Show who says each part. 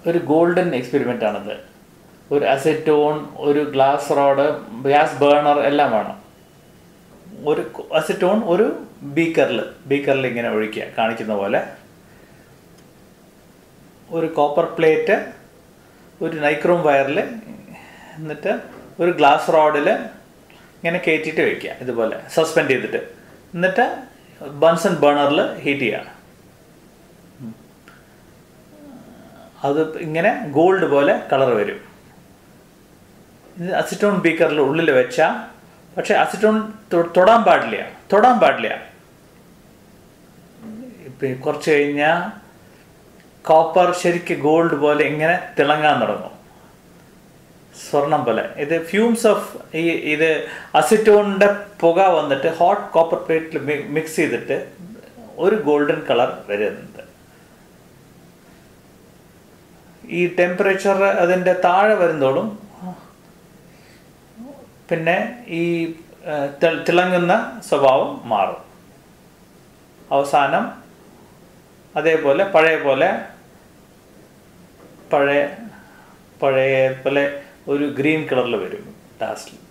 Speaker 1: ഒരു golden experiment ആണിത് ഒരു അസെറ്റോൺ ഒരു ഗ്ലാസ് റോഡ് ഗ്യാസ് ബേണർ എല്ലാം വേണം ഒരു അസെറ്റോൺ ഒരു ബീക്കറിൽ ബീക്കറിൽ ഇങ്ങനെ ഒഴിക്കുക കാണിക്കുന്ന പോലെ ഒരു കോപ്പർ പ്ലേറ്റ് ഒരു നൈക്രോം വയറിൽ എന്നിട്ട് ഒരു ഗ്ലാസ് റോഡിൽ ഇങ്ങനെ കയറ്റിയിട്ട് വയ്ക്കുക ഇതുപോലെ സസ്പെൻഡ് ചെയ്തിട്ട് എന്നിട്ട് ബൺസൺ ബേണറിൽ ഹീറ്റ് ചെയ്യുക അത് ഇങ്ങനെ ഗോൾഡ് പോലെ കളർ വരും ഇത് അസിറ്റോൺ ബീക്കറിൽ ഉള്ളിൽ വെച്ചാൽ പക്ഷെ അസിറ്റോൺ തൊ- തൊടാൻ പാടില്ല തൊടാൻ പാടില്ല ഇപ്പം കുറച്ച് കഴിഞ്ഞാൽ കോപ്പർ ശരിക്ക് ഗോൾഡ് പോലെ ഇങ്ങനെ തിളങ്ങാൻ തുടങ്ങും സ്വർണം പോലെ ഇത് ഫ്യൂംസ് ഓഫ് ഈ ഇത് അസിറ്റോണിൻ്റെ പുക വന്നിട്ട് ഹോട്ട് കോപ്പർ പ്ലേറ്റിൽ മിക്സ് ചെയ്തിട്ട് ഒരു ഗോൾഡൻ കളർ വരുന്നുണ്ട് ഈ ടെമ്പറേച്ചർ അതിൻ്റെ താഴെ വരുന്നതോളും പിന്നെ ഈ ആ, തി- തിളങ്ങുന്ന സ്വഭാവം മാറും അവസാനം അതേപോലെ പഴയ പോലെ പഴയ പഴയ പോലെ ഒരു ഗ്രീൻ കളറിൽ വരും ലാസ്റ്റിൽ